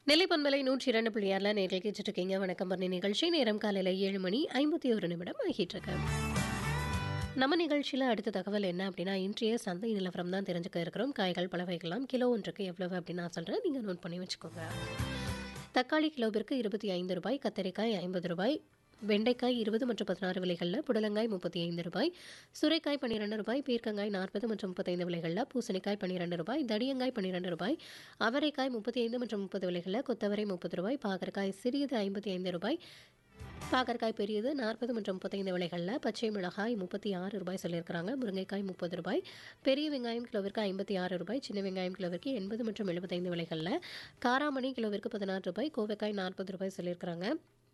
நெல்லை பண்பலை நூற்றி இரண்டு புள்ளியாரில் நேரில் கேட்டுட்டு இருக்கீங்க வணக்கம் பண்ணி நிகழ்ச்சி நேரம் காலையில் ஏழு மணி ஐம்பத்தி ஒரு நிமிடம் ஆகிட்டு இருக்கு நம்ம நிகழ்ச்சியில் அடுத்த தகவல் என்ன அப்படின்னா இன்றைய சந்தை நிலவரம் தான் தெரிஞ்சுக்க இருக்கிறோம் காய்கள் பல வகைகளாம் கிலோ ஒன்றுக்கு எவ்வளவு அப்படின்னு நான் சொல்கிறேன் நீங்கள் நோட் பண்ணி வச்சுக்கோங்க தக்காளி கிலோவிற்கு இருபத்தி ஐந்து ரூபாய் கத்தரிக்காய் ஐம்பது ரூபாய் வெண்டைக்காய் இருபது மற்றும் பதினாறு விலைகளில் புடலங்காய் முப்பத்தி ஐந்து ரூபாய் சுரைக்காய் பன்னிரெண்டு ரூபாய் பீர்க்கங்காய் நாற்பது மற்றும் முப்பத்தைந்து விலைகளில் பூசணிக்காய் பன்னிரெண்டு ரூபாய் தடியங்காய் பன்னிரெண்டு ரூபாய் அவரைக்காய் முப்பத்தி ஐந்து மற்றும் முப்பது விலைகளில் கொத்தவரை முப்பது ரூபாய் பாகற்காய் சிறியது ஐம்பத்தி ஐந்து ரூபாய் பாகற்காய் பெரியது நாற்பது மற்றும் முப்பத்தைந்து விலைகளில் பச்சை மிளகாய் முப்பத்தி ஆறு ரூபாய் சொல்லியிருக்கிறாங்க முருங்கைக்காய் முப்பது ரூபாய் பெரிய வெங்காயம் கிலோவிற்கு ஐம்பத்தி ஆறு ரூபாய் சின்ன வெங்காயம் கிலோவிற்கு எண்பது மற்றும் எழுபத்தைந்து விலைகளில் காராமணி கிலோவிற்கு பதினாறு ரூபாய் கோவைக்காய் நாற்பது ரூபாய் சொல்லியிருக்கிறாங்க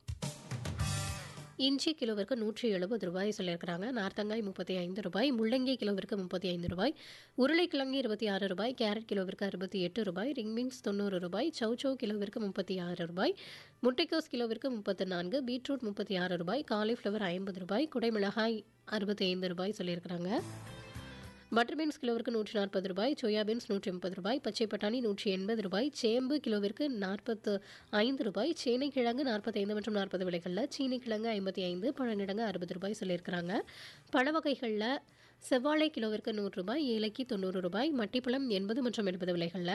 இஞ்சி கிலோவிற்கு நூற்றி எழுபது ரூபாய் சொல்லியிருக்கிறாங்க நார்த்தங்காய் முப்பத்தி ஐந்து ரூபாய் முள்ளங்கி கிலோவிற்கு முப்பத்தி ஐந்து ரூபாய் உருளைக்கிழங்கு இருபத்தி ஆறு ரூபாய் கேரட் கிலோவிற்கு அறுபத்தி எட்டு ரூபாய் ரிங் பீன்ஸ் தொண்ணூறு ரூபாய் சௌச்சௌ கிலோவிற்கு முப்பத்தி ஆறு ரூபாய் முட்டைக்கோஸ் கிலோவிற்கு முப்பத்தி நான்கு பீட்ரூட் முப்பத்தி ஆறு ரூபாய் காலிஃப்ளவர் ஐம்பது ரூபாய் குடைமிளகாய் அறுபத்தி ஐந்து ரூபாய் சொல்லியிருக்கிறாங்க பட்டர் பீன்ஸ் கிலோவிற்கு நூற்றி நாற்பது ரூபாய் சோயா பீன்ஸ் நூற்றி முப்பது ரூபாய் பச்சை பட்டாணி நூற்றி எண்பது ரூபாய் சேம்பு கிலோவிற்கு நாற்பத்து ஐந்து ரூபாய் சேனை கிழங்கு நாற்பத்தைந்து மற்றும் நாற்பது விலைகளில் சீனி கிழங்கு ஐம்பத்தி ஐந்து பழங்கிழங்கு அறுபது ரூபாய் சொல்லியிருக்கிறாங்க பழ வகைகளில் செவ்வாழை கிலோவிற்கு நூறு ரூபாய் ஏலக்கி தொண்ணூறு ரூபாய் மட்டிப்பழம் எண்பது மற்றும் எழுபது விலைகளில்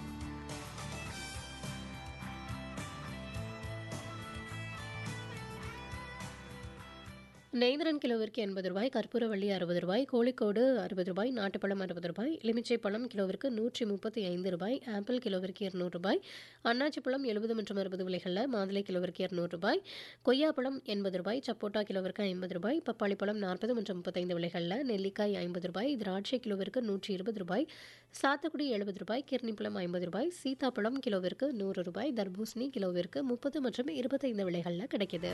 நெய்தரன் கிலோவிற்கு எண்பது ரூபாய் கற்பூரவள்ளி அறுபது ரூபாய் கோழிக்கோடு அறுபது ரூபாய் நாட்டுப்பழம் அறுபது ரூபாய் எலுமிச்சை பழம் கிலோவிற்கு நூற்றி முப்பத்தி ஐந்து ரூபாய் ஆப்பிள் கிலோவிற்கு இருநூறு ரூபாய் அன்னாச்சி பழம் எழுபது மற்றும் அறுபது விலைகளில் மாதுளை கிலோவிற்கு இருநூறு ரூபாய் கொய்யாப்பழம் எண்பது ரூபாய் சப்போட்டா கிலோவிற்கு ஐம்பது ரூபாய் பப்பாளி பழம் நாற்பது மற்றும் முப்பத்தைந்து விலைகளில் நெல்லிக்காய் ஐம்பது ரூபாய் திராட்சை கிலோவிற்கு நூற்றி இருபது ரூபாய் சாத்துக்குடி எழுபது ரூபாய் கிர்னிப்பழம் ஐம்பது ரூபாய் சீதாப்பழம் கிலோவிற்கு நூறு ரூபாய் தர்பூசணி கிலோவிற்கு முப்பது மற்றும் இருபத்தைந்து விலைகளில் கிடைக்குது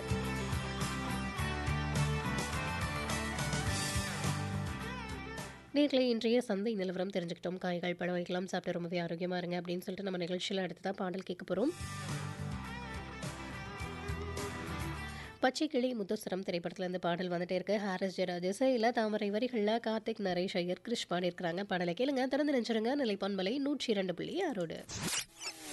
நேர்களை இன்றைய சந்தை நிலவரம் தெரிஞ்சுக்கிட்டோம் காய்கள் பழ வகைகளாம் சாப்பிட்டு ரொம்பவே ஆரோக்கியமாக இருங்க அப்படின்னு சொல்லிட்டு நம்ம நிகழ்ச்சியில் அடுத்ததாக பாடல் கேட்க போகிறோம் பச்சை கிளி முத்துசரம் திரைப்படத்துல இருந்து பாடல் வந்துட்டே இருக்கு ஹாரிஸ் ஜெராஜ் இசையில் தாமரை வரிகளில் கார்த்திக் நரேஷ் ஐயர் கிருஷ் பாடியிருக்கிறாங்க பாடலை கேளுங்க திறந்து நினைச்சிருங்க நிலைப்பான்பலை நூற்றி இரண்டு புள்ளி ஆறோடு